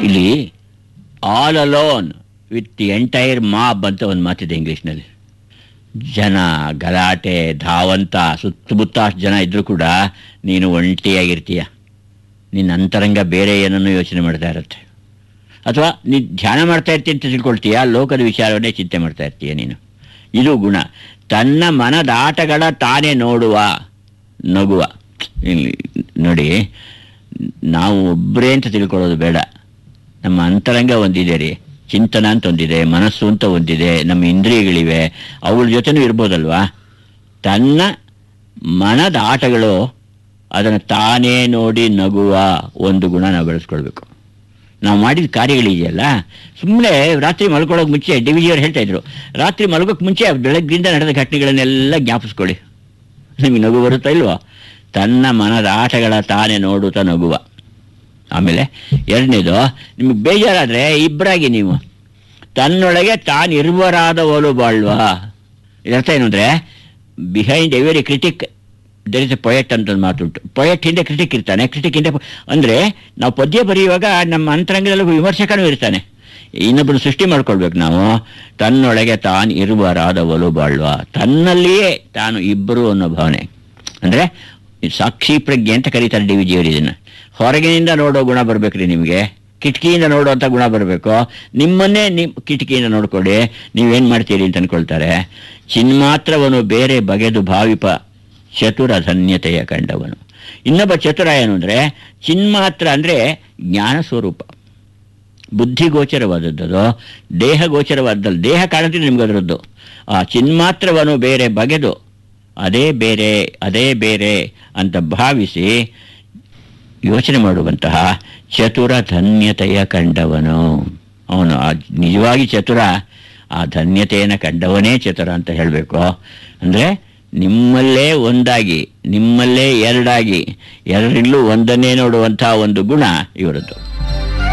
ಇಲ್ಲಿ all alone with the entire mob ಅಂತ ಒಂದು ಮಾತಿದೆ ಇಂಗ್ಲೀಷ್ನಲ್ಲಿ ಜನ ಗಲಾಟೆ ಧಾವಂತ ಸುತ್ತಮುತ್ತ ಅಷ್ಟು ಜನ ಇದ್ರೂ ಕೂಡ ನೀನು ಒಂಟಿಯಾಗಿರ್ತೀಯ ನಿನ್ನ ಅಂತರಂಗ ಬೇರೆ ಏನನ್ನು ಯೋಚನೆ ಮಾಡ್ತಾ ಇರುತ್ತೆ ಅಥವಾ ನೀ ಧ್ಯಾನ ಮಾಡ್ತಾ ಇರ್ತೀಯ ಅಂತ ತಿಳ್ಕೊಳ್ತೀಯ ಲೋಕದ ವಿಚಾರವನ್ನೇ ಚಿಂತೆ ಮಾಡ್ತಾ ಇರ್ತೀಯ ನೀನು ಇದು ಗುಣ ತನ್ನ ಮನದಾಟಗಳ ತಾನೇ ನೋಡುವ ನಗುವ ಇಲ್ಲಿ ನೋಡಿ ನಾವು ಒಬ್ಬರೇ ಅಂತ ತಿಳ್ಕೊಳ್ಳೋದು ಬೇಡ ನಮ್ಮ ಅಂತರಂಗ ಒಂದಿದೆ ರೀ ಚಿಂತನ ಅಂತ ಒಂದಿದೆ ಮನಸ್ಸು ಅಂತ ಒಂದಿದೆ ನಮ್ಮ ಇಂದ್ರಿಯಗಳಿವೆ ಅವಳ ಜೊತೆನೂ ಇರ್ಬೋದಲ್ವಾ ತನ್ನ ಮನದ ಆಟಗಳು ಅದನ್ನು ತಾನೇ ನೋಡಿ ನಗುವ ಒಂದು ಗುಣ ನಾವು ಬೆಳೆಸ್ಕೊಳ್ಬೇಕು ನಾವು ಮಾಡಿದ ಕಾರ್ಯಗಳಿದೆಯಲ್ಲ ಸುಮ್ಮನೆ ರಾತ್ರಿ ಮಲ್ಕೊಳ್ಳೋಕೆ ಮುಂಚೆ ಡಿ ವಿಜಿಯವ್ರು ಹೇಳ್ತಾ ಇದ್ರು ರಾತ್ರಿ ಮಲ್ಗೋಕೆ ಮುಂಚೆ ಬೆಳಗ್ಗಿಂದ ನಡೆದ ಘಟನೆಗಳನ್ನೆಲ್ಲ ಜ್ಞಾಪಿಸ್ಕೊಳ್ಳಿ ನಿಮಗೆ ನಗು ಬರುತ್ತಾ ಇಲ್ವೋ ತನ್ನ ಮನದ ಆಟಗಳ ತಾನೇ ನೋಡುತ್ತಾ ನಗುವ ಆಮೇಲೆ ಎರಡನೇದು ನಿಮಗೆ ಬೇಜಾರಾದರೆ ಇಬ್ಬರಾಗಿ ನೀವು ತನ್ನೊಳಗೆ ತಾನು ಇರುವರಾದ ಒಲು ಬಾಳ್ವಾ ಇದರ್ಥ ಏನು ಅಂದರೆ behind every critic there is a poet ಅಂತ ಒಂದು ಮಾತುಂಟು ಪೊಯೆಟ್ ಹಿಂದೆ ಕ್ರಿಟಿಕ್ ಇರ್ತಾನೆ ಕ್ರಿಟಿಕ್ ಹಿಂದೆ ಅಂದರೆ ನಾವು ಪದ್ಯ ಬರೆಯುವಾಗ ನಮ್ಮ ಅಂತರಂಗದಲ್ಲೂ ವಿಮರ್ಶಕನೂ ಇರ್ತಾನೆ ಇನ್ನೊಬ್ಬರು ಸೃಷ್ಟಿ ಮಾಡ್ಕೊಳ್ಬೇಕು ನಾವು ತನ್ನೊಳಗೆ ತಾನು ಇರುವರಾದ ಒಲು ಬಾಳ್ವ ತನ್ನಲ್ಲಿಯೇ ತಾನು ಇಬ್ಬರು ಅನ್ನೋ ಭಾವನೆ ಅಂದರೆ ಸಾಕ್ಷಿ ಪ್ರಜ್ಞೆ ಅಂತ ಕರೀತಾರೆ ಡಿ ವಿಜಿಯವರು ಇದನ್ನು ಹೊರಗಿನಿಂದ ನೋಡೋ ಗುಣ ಬರ್ಬೇಕ್ರಿ ನಿಮಗೆ ಕಿಟಕಿಯಿಂದ ನೋಡುವಂಥ ಗುಣ ಬರಬೇಕು ನಿಮ್ಮನ್ನೇ ನಿಮ್ಮ ಕಿಟಕಿಯಿಂದ ನೋಡ್ಕೊಳ್ಳಿ ನೀವೇನು ಮಾಡ್ತೀರಿ ಅಂತ ಅನ್ಕೊಳ್ತಾರೆ ಚಿನ್ಮಾತ್ರವನು ಬೇರೆ ಬಗೆದು ಭಾವಿಪ ಚತುರ ಧನ್ಯತೆಯ ಕಂಡವನು ಇನ್ನೊಬ್ಬ ಚತುರ ಏನು ಅಂದರೆ ಚಿನ್ಮಾತ್ರ ಅಂದರೆ ಜ್ಞಾನ ಸ್ವರೂಪ ಬುದ್ಧಿಗೋಚರವಾದದ್ದು ದೇಹ ಗೋಚರವಾದದ್ದು ದೇಹ ಕಾಣುತ್ತಿದೆ ನಿಮ್ಗೆ ಅದರದ್ದು ಆ ಚಿನ್ಮಾತ್ರವನ್ನು ಬೇರೆ ಬಗೆದು ಅದೇ ಬೇರೆ ಅದೇ ಬೇರೆ ಅಂತ ಭಾವಿಸಿ ಯೋಚನೆ ಮಾಡುವಂತಹ ಚತುರ ಧನ್ಯತೆಯ ಕಂಡವನು ಅವನು ಆ ನಿಜವಾಗಿ ಚತುರ ಆ ಧನ್ಯತೆಯನ್ನು ಕಂಡವನೇ ಚತುರ ಅಂತ ಹೇಳಬೇಕು ಅಂದರೆ ನಿಮ್ಮಲ್ಲೇ ಒಂದಾಗಿ ನಿಮ್ಮಲ್ಲೇ ಎರಡಾಗಿ ಎರಡರಲ್ಲೂ ಒಂದನ್ನೇ ನೋಡುವಂತಹ ಒಂದು ಗುಣ ಇವರದ್ದು